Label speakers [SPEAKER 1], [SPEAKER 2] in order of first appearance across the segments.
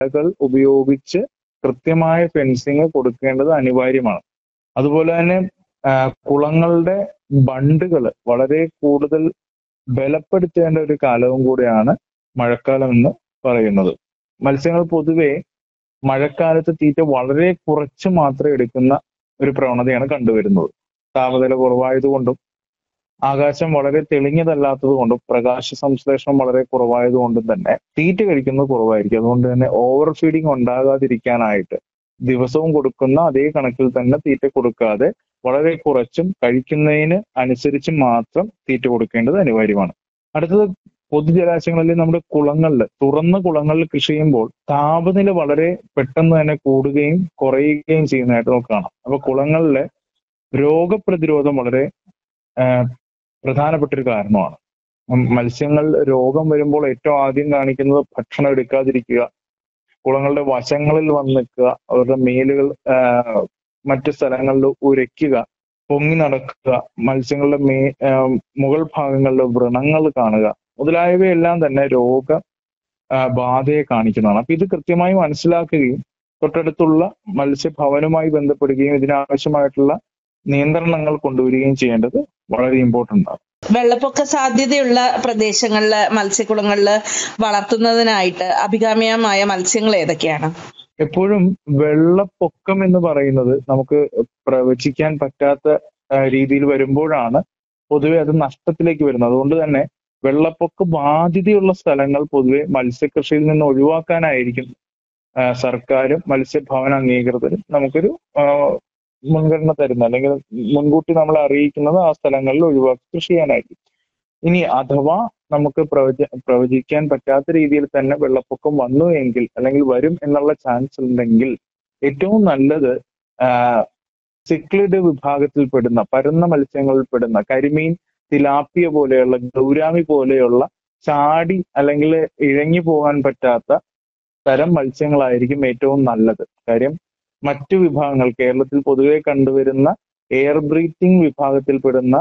[SPEAKER 1] വലകൾ ഉപയോഗിച്ച് കൃത്യമായ ഫെൻസിങ് കൊടുക്കേണ്ടത് അനിവാര്യമാണ് അതുപോലെ തന്നെ ആ, കുളങ്ങളുടെ ബണ്ടുകൾ വളരെ കൂടുതൽ ബലപ്പെടുത്തേണ്ട ഒരു കാലവും കൂടിയാണ് മഴക്കാലം എന്ന് പറയുന്നത് മത്സ്യങ്ങൾ പൊതുവെ മഴക്കാലത്ത് തീറ്റ വളരെ കുറച്ച് മാത്രം എടുക്കുന്ന ഒരു പ്രവണതയാണ് കണ്ടുവരുന്നത് താപനില കുറവായതുകൊണ്ടും ആകാശം വളരെ തെളിഞ്ഞതല്ലാത്തത് കൊണ്ടും പ്രകാശ സംശ്ലേഷണം വളരെ കുറവായതുകൊണ്ടും തന്നെ തീറ്റ കഴിക്കുന്നത് കുറവായിരിക്കും അതുകൊണ്ട് തന്നെ ഓവർ ഫീഡിങ് ഉണ്ടാകാതിരിക്കാനായിട്ട് ദിവസവും കൊടുക്കുന്ന അതേ കണക്കിൽ തന്നെ തീറ്റ കൊടുക്കാതെ വളരെ കുറച്ചും കഴിക്കുന്നതിന് അനുസരിച്ച് മാത്രം തീറ്റ കൊടുക്കേണ്ടത് അനിവാര്യമാണ് അടുത്തത് പൊതുജലാശയങ്ങളിൽ നമ്മുടെ കുളങ്ങളിൽ തുറന്ന കുളങ്ങളിൽ കൃഷി ചെയ്യുമ്പോൾ താപനില വളരെ പെട്ടെന്ന് തന്നെ കൂടുകയും കുറയുകയും ചെയ്യുന്നതായിട്ട് നമുക്ക് കാണാം അപ്പൊ കുളങ്ങളിലെ രോഗപ്രതിരോധം വളരെ ആ, പ്രധാനപ്പെട്ട ഒരു കാരണമാണ് ഉം, മത്സ്യങ്ങൾ രോഗം വരുമ്പോൾ ഏറ്റവും ആദ്യം കാണിക്കുന്നത് ഭക്ഷണം എടുക്കാതിരിക്കുക കുളങ്ങളുടെ വശങ്ങളിൽ വന്ന് നിൽക്കുക അവരുടെ മേലുകൾ ആ, മറ്റു സ്ഥലങ്ങളിൽ ഉരയ്ക്കുക പൊങ്ങി നടക്കുക മത്സ്യങ്ങളുടെ മേ ആ, മുകൾ ഭാഗങ്ങളിൽ വ്രണങ്ങൾ കാണുക മുതലായവയെല്ലാം തന്നെ രോഗ ആ, ബാധയെ കാണിക്കുന്നതാണ് അപ്പൊ ഇത് കൃത്യമായി മനസ്സിലാക്കുകയും തൊട്ടടുത്തുള്ള മത്സ്യഭവനുമായി ബന്ധപ്പെടുകയും ഇതിനാവശ്യമായിട്ടുള്ള നിയന്ത്രണങ്ങൾ കൊണ്ടുവരികയും ചെയ്യേണ്ടത് വളരെ ഇമ്പോർട്ടന്റ് ആണ്
[SPEAKER 2] വെള്ളപ്പൊക്ക സാധ്യതയുള്ള പ്രദേശങ്ങളില് മത്സ്യക്കുളങ്ങളില് വളർത്തുന്നതിനായിട്ട് അഭികാമ്യമായ മത്സ്യങ്ങൾ ഏതൊക്കെയാണ്
[SPEAKER 1] എപ്പോഴും വെള്ളപ്പൊക്കം എന്ന് പറയുന്നത് നമുക്ക് പ്രവചിക്കാൻ പറ്റാത്ത ആ, രീതിയിൽ വരുമ്പോഴാണ് പൊതുവെ അത് നഷ്ടത്തിലേക്ക് വരുന്നത് അതുകൊണ്ട് തന്നെ വെള്ളപ്പൊക്ക ബാധ്യതയുള്ള സ്ഥലങ്ങൾ പൊതുവെ മത്സ്യകൃഷിയിൽ നിന്ന് ഒഴിവാക്കാനായിരിക്കും ആ, സർക്കാരും മത്സ്യഭവന അംഗീകൃതരും നമുക്കൊരു ആ, മുൻഗണന തരുന്നത് അല്ലെങ്കിൽ മുൻകൂട്ടി നമ്മളെ അറിയിക്കുന്നത് ആ സ്ഥലങ്ങളിൽ ഒഴിവാക്കി കൃഷി ചെയ്യാനായിരിക്കും ഇനി അഥവാ നമുക്ക് പ്രവച പ്രവചിക്കാൻ പറ്റാത്ത രീതിയിൽ തന്നെ വെള്ളപ്പൊക്കം വന്നു എങ്കിൽ അല്ലെങ്കിൽ വരും എന്നുള്ള ചാൻസ് ഉണ്ടെങ്കിൽ ഏറ്റവും നല്ലത് സിക്ലിഡ് വിഭാഗത്തിൽപ്പെടുന്ന പരന്ന മത്സ്യങ്ങളിൽ പെടുന്ന കരിമീൻ തിലാപ്പിയ പോലെയുള്ള ഗൗരാമി പോലെയുള്ള ചാടി അല്ലെങ്കിൽ ഇഴഞ്ഞു പോകാൻ പറ്റാത്ത തരം മത്സ്യങ്ങളായിരിക്കും ഏറ്റവും നല്ലത് കാര്യം മറ്റു വിഭാഗങ്ങൾ കേരളത്തിൽ പൊതുവെ കണ്ടുവരുന്ന എയർ ബ്രീത്തിങ് വിഭാഗത്തിൽപ്പെടുന്ന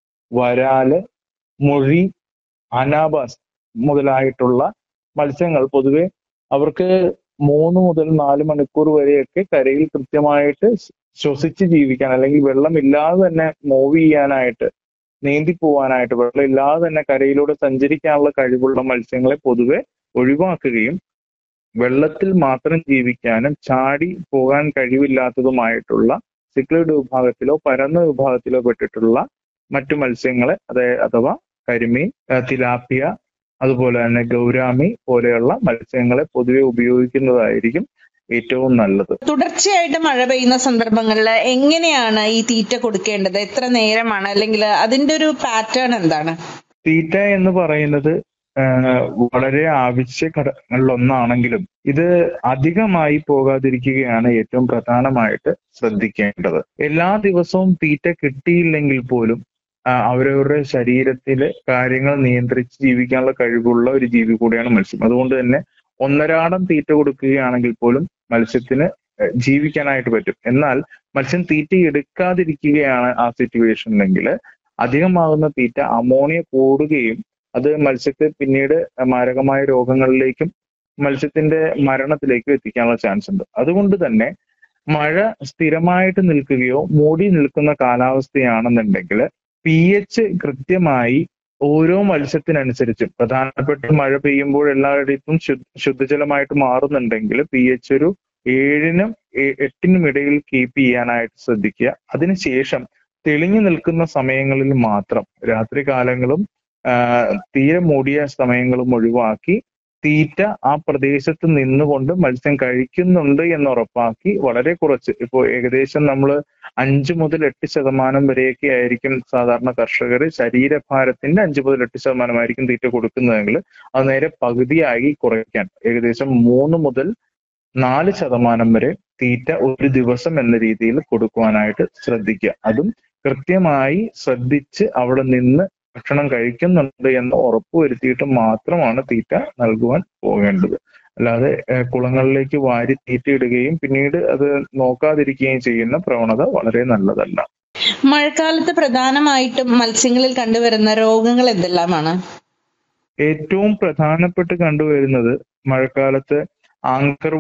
[SPEAKER 1] വരാല് മൊഴി അനാബാസ് മുതലായിട്ടുള്ള മത്സ്യങ്ങൾ പൊതുവെ അവർക്ക് മൂന്ന് മുതൽ നാല് മണിക്കൂർ വരെയൊക്കെ കരയിൽ കൃത്യമായിട്ട് ശ്വസിച്ച് ജീവിക്കാൻ അല്ലെങ്കിൽ വെള്ളമില്ലാതെ തന്നെ മൂവ് ചെയ്യാനായിട്ട് നീന്തി പോവാനായിട്ട് വെള്ളമില്ലാതെ തന്നെ കരയിലൂടെ സഞ്ചരിക്കാനുള്ള കഴിവുള്ള മത്സ്യങ്ങളെ പൊതുവെ ഒഴിവാക്കുകയും വെള്ളത്തിൽ മാത്രം ജീവിക്കാനും ചാടി പോകാൻ കഴിവില്ലാത്തതുമായിട്ടുള്ള സിക്ലിഡ് വിഭാഗത്തിലോ പരന്ന വിഭാഗത്തിലോ പെട്ടിട്ടുള്ള മറ്റു മത്സ്യങ്ങളെ അതായത് അഥവാ കരിമീൻ ആ, തിലാപ്പിയ അതുപോലെ തന്നെ ഗൗരാമി പോലെയുള്ള മത്സ്യങ്ങളെ പൊതുവെ ഉപയോഗിക്കുന്നതായിരിക്കും ഏറ്റവും നല്ലത്
[SPEAKER 2] തുടർച്ചയായിട്ട് മഴ പെയ്യുന്ന സന്ദർഭങ്ങളിൽ എങ്ങനെയാണ് ഈ തീറ്റ കൊടുക്കേണ്ടത് എത്ര നേരമാണ് അല്ലെങ്കിൽ അതിന്റെ ഒരു പാറ്റേൺ എന്താണ്
[SPEAKER 1] തീറ്റ എന്ന് പറയുന്നത് ആ, വളരെ ആവശ്യ ഘടകങ്ങളിലൊന്നാണെങ്കിലും ഇത് അധികമായി പോകാതിരിക്കുകയാണ് ഏറ്റവും പ്രധാനമായിട്ട് ശ്രദ്ധിക്കേണ്ടത് എല്ലാ ദിവസവും തീറ്റ കിട്ടിയില്ലെങ്കിൽ പോലും ആ, അവരവരുടെ ശരീരത്തിലെ കാര്യങ്ങൾ നിയന്ത്രിച്ച് ജീവിക്കാനുള്ള കഴിവുള്ള ഒരു ജീവി കൂടിയാണ് മത്സ്യം അതുകൊണ്ട് തന്നെ ഒന്നരാടം തീറ്റ കൊടുക്കുകയാണെങ്കിൽ പോലും മത്സ്യത്തിന് ഏഹ്, ജീവിക്കാനായിട്ട് പറ്റും എന്നാൽ മത്സ്യം തീറ്റ എടുക്കാതിരിക്കുകയാണ് ആ സിറ്റുവേഷനിലെങ്കിൽ അധികമാകുന്ന തീറ്റ അമോണിയ കൂടുകയും അത് മത്സ്യത്തെ പിന്നീട് മാരകമായ രോഗങ്ങളിലേക്കും മത്സ്യത്തിന്റെ മരണത്തിലേക്കും എത്തിക്കാനുള്ള ചാൻസ് ഉണ്ട് അതുകൊണ്ട് തന്നെ മഴ സ്ഥിരമായിട്ട് നിൽക്കുകയോ മൂടി നിൽക്കുന്ന കാലാവസ്ഥയാണെന്നുണ്ടെങ്കിൽ പി എച്ച് കൃത്യമായി ഓരോ മത്സ്യത്തിനനുസരിച്ചും പ്രധാനപ്പെട്ട മഴ പെയ്യുമ്പോൾ എല്ലായിടത്തും ശുദ്ധ ശുദ്ധജലമായിട്ട് മാറുന്നുണ്ടെങ്കിൽ പി എച്ച് ഒരു ഏഴിനും എ- എട്ടിനും ഇടയിൽ കീപ്പ് ചെയ്യാനായിട്ട് ശ്രദ്ധിക്കുക അതിനുശേഷം തെളിഞ്ഞു നിൽക്കുന്ന സമയങ്ങളിൽ മാത്രം രാത്രി കാലങ്ങളും ആ, തീരെ മൂടിയ സമയങ്ങളും ഒഴിവാക്കി തീറ്റ ആ പ്രദേശത്ത് നിന്നുകൊണ്ട് മത്സ്യം കഴിക്കുന്നുണ്ട് എന്ന് ഉറപ്പാക്കി വളരെ കുറച്ച് ഇപ്പോ ഏകദേശം നമ്മൾ അഞ്ച് മുതൽ എട്ട് ശതമാനം വരെയൊക്കെ ആയിരിക്കും സാധാരണ കർഷകർ ശരീരഭാരത്തിന്റെ അഞ്ച് മുതൽ എട്ട് ശതമാനമായിരിക്കും തീറ്റ കൊടുക്കുന്നതെങ്കിൽ അത് നേരെ പകുതിയായി കുറയ്ക്കാൻ ഏകദേശം മൂന്ന് മുതൽ നാല് ശതമാനം വരെ തീറ്റ ഒരു ദിവസം എന്ന രീതിയിൽ കൊടുക്കുവാനായിട്ട് ശ്രദ്ധിക്കുക അതും കൃത്യമായി ശ്രദ്ധിച്ച് അവിടെ നിന്ന് ഭക്ഷണം കഴിക്കുന്നുണ്ട് എന്ന് ഉറപ്പുവരുത്തിയിട്ട് മാത്രമാണ് തീറ്റ നൽകുവാൻ പോകേണ്ടത് അല്ലാതെ ഏഹ്, കുളങ്ങളിലേക്ക് വാരി തീറ്റ ഇടുകയും പിന്നീട് അത് നോക്കാതിരിക്കുകയും ചെയ്യുന്ന പ്രവണത വളരെ നല്ലതല്ല
[SPEAKER 2] മഴക്കാലത്ത് പ്രധാനമായിട്ടും മത്സ്യങ്ങളിൽ കണ്ടുവരുന്ന രോഗങ്ങൾ എന്തെല്ലാമാണ്
[SPEAKER 1] ഏറ്റവും പ്രധാനപ്പെട്ട് കണ്ടുവരുന്നത് മഴക്കാലത്ത് ആങ്കർ